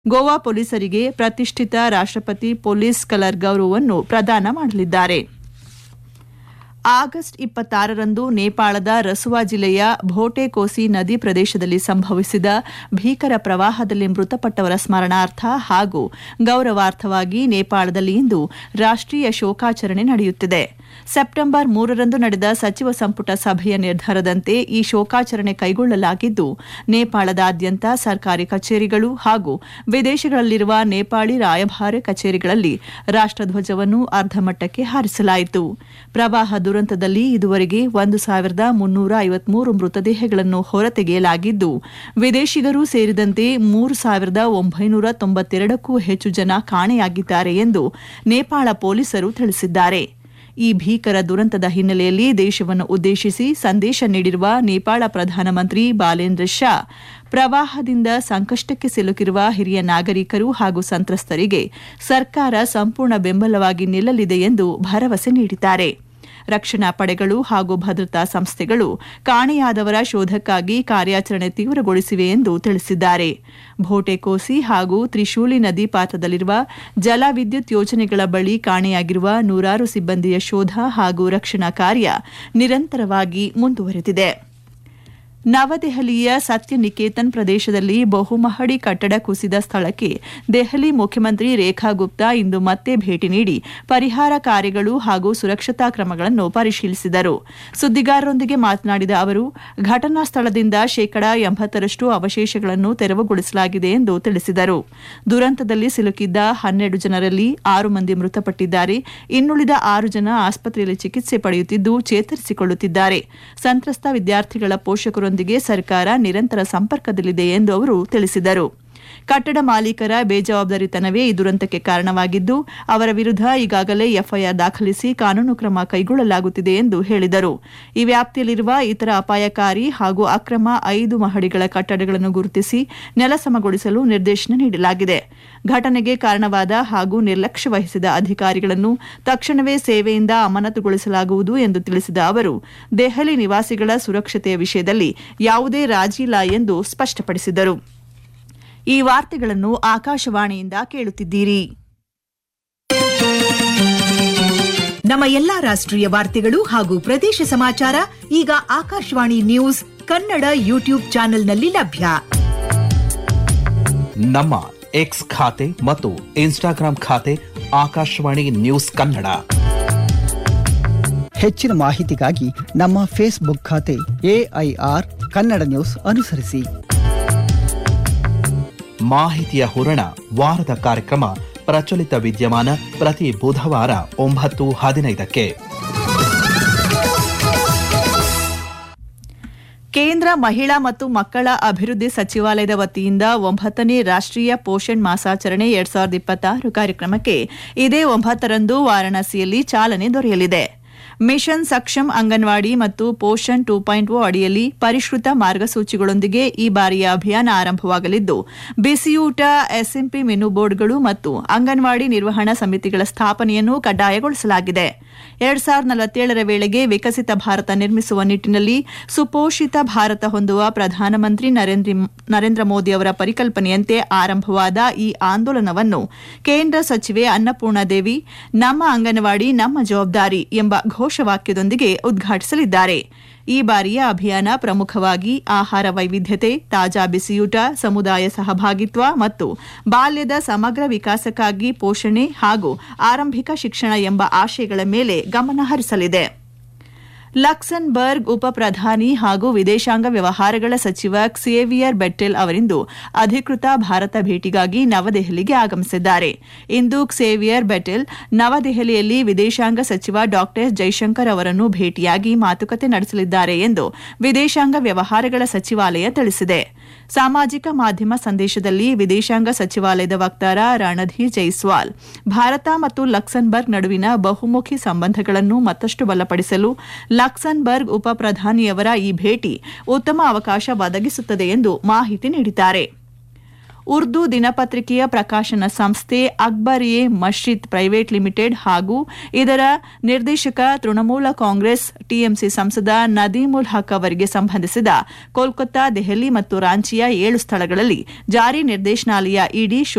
ಗೋವಾ ಪೊಲೀಸರಿಗೆ ಪ್ರತಿಷ್ಠಿತ ರಾಷ್ಟ್ರಪತಿ ಪೊಲೀಸ್ ಕಲರ್ ಗೌರವವನ್ನು ಪ್ರದಾನ ಮಾಡಲಿದ್ದಾರೆ ಆಗಸ್ಟ್ ಇಪ್ಪತ್ತಾರರಂದು ನೇಪಾಳದ ರಸುವಾ ಜಿಲ್ಲೆಯ ಭೋಟೆಕೋಸಿ ನದಿ ಪ್ರದೇಶದಲ್ಲಿ ಸಂಭವಿಸಿದ ಭೀಕರ ಪ್ರವಾಹದಲ್ಲಿ ಮೃತಪಟ್ಟವರ ಸ್ಮರಣಾರ್ಥ ಹಾಗೂ ಗೌರವಾರ್ಥವಾಗಿ ನೇಪಾಳದಲ್ಲಿ ಇಂದು ರಾಷ್ಟ್ರೀಯ ಶೋಕಾಚರಣೆ ನಡೆಯುತ್ತಿದೆ ಸೆಪ್ಟೆಂಬರ್ ಮೂರರಂದು ನಡೆದ ಸಚಿವ ಸಂಪುಟ ಸಭೆಯ ನಿರ್ಧಾರದಂತೆ ಈ ಶೋಕಾಚರಣೆ ಕೈಗೊಳ್ಳಲಾಗಿದ್ದು ನೇಪಾಳದಾದ್ಯಂತ ಸರ್ಕಾರಿ ಕಚೇರಿಗಳು ಹಾಗೂ ವಿದೇಶಗಳಲ್ಲಿರುವ ನೇಪಾಳಿ ರಾಯಭಾರ ಕಚೇರಿಗಳಲ್ಲಿ ರಾಷ್ಟ್ರಧ್ವಜವನ್ನು ಅರ್ಧಮಟ್ಟಕ್ಕೆ ಹಾರಿಸಲಾಯಿತು ಪ್ರವಾಹ ದುರಂತದಲ್ಲಿ ಇದುವರೆಗೆ ಒಂದು ಸಾವಿರದ ಮುನ್ನೂರ ಐವತ್ಮೂರು ಮೃತದೇಹಗಳನ್ನು ಹೊರತೆಗೆಯಲಾಗಿದ್ದು ವಿದೇಶಿಗರೂ ಸೇರಿದಂತೆ ಮೂರು ಸಾವಿರದ ಒಂಬೈನೂರ ತೊಂಬತ್ತೆರಡಕ್ಕೂ ಹೆಚ್ಚು ಜನ ಕಾಣೆಯಾಗಿದ್ದಾರೆ ಎಂದು ನೇಪಾಳ ಪೊಲೀಸರು ತಿಳಿಸಿದ್ದಾರೆ ಈ ಭೀಕರ ದುರಂತದ ಹಿನ್ನೆಲೆಯಲ್ಲಿ ದೇಶವನ್ನು ಉದ್ದೇಶಿಸಿ ಸಂದೇಶ ನೀಡಿರುವ ನೇಪಾಳ ಪ್ರಧಾನಮಂತ್ರಿ ಬಾಲೇಂದ್ರ ಶಾ ಪ್ರವಾಹದಿಂದ ಸಂಕಷ್ಟಕ್ಕೆ ಸಿಲುಕಿರುವ ಹಿರಿಯ ನಾಗರಿಕರು ಹಾಗೂ ಸಂತ್ರಸ್ತರಿಗೆ ಸರ್ಕಾರ ಸಂಪೂರ್ಣ ಬೆಂಬಲವಾಗಿ ನಿಲ್ಲಲಿದೆ ಎಂದು ಭರವಸೆ ನೀಡಿದ್ದಾರೆ ರಕ್ಷಣಾ ಪಡೆಗಳು ಹಾಗೂ ಭದ್ರತಾ ಸಂಸ್ಥೆಗಳು ಕಾಣೆಯಾದವರ ಶೋಧಕ್ಕಾಗಿ ಕಾರ್ಯಾಚರಣೆ ತೀವ್ರಗೊಳಿಸಿವೆ ಎಂದು ತಿಳಿಸಿದ್ದಾರೆ ಭೋಟೆಕೋಸಿ ಹಾಗೂ ತ್ರಿಶೂಲಿ ನದಿ ಪಾತ್ರದಲ್ಲಿರುವ ಜಲ ವಿದ್ಯುತ್ ಯೋಜನೆಗಳ ಬಳಿ ಕಾಣೆಯಾಗಿರುವ ನೂರಾರು ಸಿಬ್ಬಂದಿಯ ಶೋಧ ಹಾಗೂ ರಕ್ಷಣಾ ಕಾರ್ಯ ನಿರಂತರವಾಗಿ ಮುಂದುವರೆದಿದೆ ನವದೆಹಲಿಯ ಸತ್ಯನಿಕೇತನ್ ಪ್ರದೇಶದಲ್ಲಿ ಬಹುಮಹಡಿ ಕಟ್ಟಡ ಕುಸಿದ ಸ್ಥಳಕ್ಕೆ ದೆಹಲಿ ಮುಖ್ಯಮಂತ್ರಿ ರೇಖಾ ಗುಪ್ತಾ ಇಂದು ಮತ್ತೆ ಭೇಟಿ ನೀಡಿ ಪರಿಹಾರ ಕಾರ್ಯಗಳು ಹಾಗೂ ಸುರಕ್ಷತಾ ಕ್ರಮಗಳನ್ನು ಪರಿಶೀಲಿಸಿದರು ಸುದ್ದಿಗಾರರೊಂದಿಗೆ ಮಾತನಾಡಿದ ಅವರು ಘಟನಾ ಸ್ಥಳದಿಂದ ಶೇಕಡಾ ಎಂಬತ್ತರಷ್ಟು ಅವಶೇಷಗಳನ್ನು ತೆರವುಗೊಳಿಸಲಾಗಿದೆ ಎಂದು ತಿಳಿಸಿದರು ದುರಂತದಲ್ಲಿ ಸಿಲುಕಿದ್ದ ಹನ್ನೆರಡು ಜನರಲ್ಲಿ ಆರು ಮಂದಿ ಮೃತಪಟ್ಟಿದ್ದಾರೆ ಇನ್ನುಳಿದ ಆರು ಜನ ಆಸ್ಪತ್ರೆಯಲ್ಲಿ ಚಿಕಿತ್ಸೆ ಪಡೆಯುತ್ತಿದ್ದು ಚೇತರಿಸಿಕೊಳ್ಳುತ್ತಿದ್ದಾರೆ ಸಂತ್ರಸ್ತ ವಿದ್ಯಾರ್ಥಿಗಳ ಪೋಷಕರು ೊಂದಿಗೆ ಸರ್ಕಾರ ನಿರಂತರ ಸಂಪರ್ಕದಲ್ಲಿದೆ ಎಂದು ಅವರು ತಿಳಿಸಿದರು ಕಟ್ಟಡ ಮಾಲೀಕರ ಬೇಜವಾಬ್ದಾರಿತನವೇ ಈ ದುರಂತಕ್ಕೆ ಕಾರಣವಾಗಿದ್ದು ಅವರ ವಿರುದ್ಧ ಈಗಾಗಲೇ ಎಫ್ಐಆರ್ ದಾಖಲಿಸಿ ಕಾನೂನು ಕ್ರಮ ಕೈಗೊಳ್ಳಲಾಗುತ್ತಿದೆ ಎಂದು ಹೇಳಿದರು ಈ ವ್ಯಾಪ್ತಿಯಲ್ಲಿರುವ ಇತರ ಅಪಾಯಕಾರಿ ಹಾಗೂ ಅಕ್ರಮ ಐದು ಮಹಡಿಗಳ ಕಟ್ಟಡಗಳನ್ನು ಗುರುತಿಸಿ ನೆಲಸಮಗೊಳಿಸಲು ನಿರ್ದೇಶನ ನೀಡಲಾಗಿದೆ ಘಟನೆಗೆ ಕಾರಣವಾದ ಹಾಗೂ ನಿರ್ಲಕ್ಷ್ಯ ವಹಿಸಿದ ಅಧಿಕಾರಿಗಳನ್ನು ತಕ್ಷಣವೇ ಸೇವೆಯಿಂದ ಅಮಾನತುಗೊಳಿಸಲಾಗುವುದು ಎಂದು ತಿಳಿಸಿದ ಅವರು ದೆಹಲಿ ನಿವಾಸಿಗಳ ಸುರಕ್ಷತೆಯ ವಿಷಯದಲ್ಲಿ ಯಾವುದೇ ರಾಜಿ ಇಲ್ಲ ಎಂದು ಸ್ಪಷ್ಟಪಡಿಸಿದರು ಈ ವಾರ್ತೆಗಳನ್ನು ಆಕಾಶವಾಣಿಯಿಂದ ಕೇಳುತ್ತಿದ್ದೀರಿ ನಮ್ಮ ಎಲ್ಲಾ ರಾಷ್ಟ್ರೀಯ ವಾರ್ತೆಗಳು ಹಾಗೂ ಪ್ರದೇಶ ಸಮಾಚಾರ ಈಗ ಆಕಾಶವಾಣಿ ನ್ಯೂಸ್ ಕನ್ನಡ ಯೂಟ್ಯೂಬ್ ಚಾನೆಲ್ನಲ್ಲಿ ಲಭ್ಯ ನಮ್ಮ ಎಕ್ಸ್ ಖಾತೆ ಮತ್ತು ಇನ್ಸ್ಟಾಗ್ರಾಂ ಖಾತೆ ಆಕಾಶವಾಣಿ ನ್ಯೂಸ್ ಕನ್ನಡ ಹೆಚ್ಚಿನ ಮಾಹಿತಿಗಾಗಿ ನಮ್ಮ ಫೇಸ್ಬುಕ್ ಖಾತೆ ಎಐಆರ್ ಕನ್ನಡ ನ್ಯೂಸ್ ಅನುಸರಿಸಿ ಮಾಹಿತಿಯ ಹೂರಣ ವಾರದ ಕಾರ್ಯಕ್ರಮ ಪ್ರಚಲಿತ ವಿದ್ಯಮಾನ ಪ್ರತಿ ಬುಧವಾರ ಒಂಬತ್ತು ಹದಿನೈದಕ್ಕೆ ಕೇಂದ್ರ ಮಹಿಳಾ ಮತ್ತು ಮಕ್ಕಳ ಅಭಿವೃದ್ಧಿ ಸಚಿವಾಲಯದ ವತಿಯಿಂದ ಒಂಬತ್ತನೇ ರಾಷ್ಟ್ರೀಯ ಪೋಷಣ್ ಮಾಸಾಚರಣೆ ಎರಡ್ ಸಾವಿರದ ಇಪ್ಪತ್ತಾರು ಕಾರ್ಯಕ್ರಮಕ್ಕೆ ಇದೇ ಒಂಬತ್ತರಂದು ವಾರಾಣಸಿಯಲ್ಲಿ ಚಾಲನೆ ದೊರೆಯಲಿದೆ ಮಿಷನ್ ಸಕ್ಷಮ್ ಅಂಗನವಾಡಿ ಮತ್ತು ಪೋಷಣ್ ಟೂ ಪಾಯಿಂಟ್ ಓ ಅಡಿಯಲ್ಲಿ ಪರಿಷ್ಕೃತ ಮಾರ್ಗಸೂಚಿಗಳೊಂದಿಗೆ ಈ ಬಾರಿಯ ಅಭಿಯಾನ ಆರಂಭವಾಗಲಿದ್ದು ಬಿಸಿಯೂಟ ಎಸ್ಎಂಪಿ ಮೆನು ಬೋರ್ಡ್ಗಳು ಮತ್ತು ಅಂಗನವಾಡಿ ನಿರ್ವಹಣಾ ಸಮಿತಿಗಳ ಸ್ಥಾಪನೆಯನ್ನು ಕಡ್ಡಾಯಗೊಳಿಸಲಾಗಿದೆ ಎರಡ್ ಸಾವಿರದ ನಲವತ್ತೇಳರ ವೇಳೆಗೆ ವಿಕಸಿತ ಭಾರತ ನಿರ್ಮಿಸುವ ನಿಟ್ಟಿನಲ್ಲಿ ಸುಪೋಷಿತ ಭಾರತ ಹೊಂದುವ ಪ್ರಧಾನಮಂತ್ರಿ ನರೇಂದ್ರ ಮೋದಿ ಅವರ ಪರಿಕಲ್ಪನೆಯಂತೆ ಆರಂಭವಾದ ಈ ಆಂದೋಲನವನ್ನು ಕೇಂದ್ರ ಸಚಿವೆ ಅನ್ನಪೂರ್ಣಾದೇವಿ ನಮ್ಮ ಅಂಗನವಾಡಿ ನಮ್ಮ ಜವಾಬ್ದಾರಿ ಎಂಬ ಘೋಷವಾಕ್ಯದೊಂದಿಗೆ ಉದ್ಘಾಟಿಸಲಿದ್ದಾರೆ ಈ ಬಾರಿಯ ಅಭಿಯಾನ ಪ್ರಮುಖವಾಗಿ ಆಹಾರ ವೈವಿಧ್ಯತೆ ತಾಜಾ ಬಿಸಿಯೂಟ ಸಮುದಾಯ ಸಹಭಾಗಿತ್ವ ಮತ್ತು ಬಾಲ್ಯದ ಸಮಗ್ರ ವಿಕಾಸಕ್ಕಾಗಿ ಪೋಷಣೆ ಹಾಗೂ ಆರಂಭಿಕ ಶಿಕ್ಷಣ ಎಂಬ ಆಶಯಗಳ ಮೇಲೆ ಗಮನ ಹರಿಸಲಿದೆ ಲಕ್ಸನ್ಬರ್ಗ್ ಉಪ ಪ್ರಧಾನಿ ಹಾಗೂ ವಿದೇಶಾಂಗ ವ್ಯವಹಾರಗಳ ಸಚಿವ ಕ್ಸೇವಿಯರ್ ಬೆಟ್ಟೆಲ್ ಅವರಿಂದು ಅಧಿಕೃತ ಭಾರತ ಭೇಟಿಗಾಗಿ ನವದೆಹಲಿಗೆ ಆಗಮಿಸಿದ್ದಾರೆ ಇಂದು ಕ್ಸೇವಿಯರ್ ಬೆಟೆಲ್ ನವದೆಹಲಿಯಲ್ಲಿ ವಿದೇಶಾಂಗ ಸಚಿವ ಡಾ ಜೈಶಂಕರ್ ಅವರನ್ನು ಭೇಟಿಯಾಗಿ ಮಾತುಕತೆ ನಡೆಸಲಿದ್ದಾರೆ ಎಂದು ವಿದೇಶಾಂಗ ವ್ಯವಹಾರಗಳ ಸಚಿವಾಲಯ ತಿಳಿಸಿದೆ ಸಾಮಾಜಿಕ ಮಾಧ್ಯಮ ಸಂದೇಶದಲ್ಲಿ ವಿದೇಶಾಂಗ ಸಚಿವಾಲಯದ ವಕ್ತಾರ ರಣಧೀರ್ ಜೈಸ್ವಾಲ್ ಭಾರತ ಮತ್ತು ಲಕ್ಸನ್ಬರ್ಗ್ ನಡುವಿನ ಬಹುಮುಖಿ ಸಂಬಂಧಗಳನ್ನು ಮತ್ತಷ್ಟು ಬಲಪಡಿಸಲು ಲಕ್ಸನ್ಬರ್ಗ್ ಉಪ ಪ್ರಧಾನಿಯವರ ಈ ಭೇಟಿ ಉತ್ತಮ ಅವಕಾಶ ಒದಗಿಸುತ್ತದೆ ಎಂದು ಮಾಹಿತಿ ನೀಡಿದ್ದಾರೆ ಉರ್ದು ದಿನಪತ್ರಿಕೆಯ ಪ್ರಕಾಶನ ಸಂಸ್ಥೆ ಅಕ್ಬರ್ ಎ ಮಶ್ರಿದ್ ಪ್ರೈವೇಟ್ ಲಿಮಿಟೆಡ್ ಹಾಗೂ ಇದರ ನಿರ್ದೇಶಕ ತೃಣಮೂಲ ಕಾಂಗ್ರೆಸ್ ಟಿಎಂಸಿ ಸಂಸದ ನದೀಮುಲ್ ಹಕ್ ಅವರಿಗೆ ಸಂಬಂಧಿಸಿದ ಕೋಲ್ಕತ್ತಾ ದೆಹಲಿ ಮತ್ತು ರಾಂಚಿಯ ಏಳು ಸ್ಥಳಗಳಲ್ಲಿ ಜಾರಿ ನಿರ್ದೇಶನಾಲಯ ಇಡಿ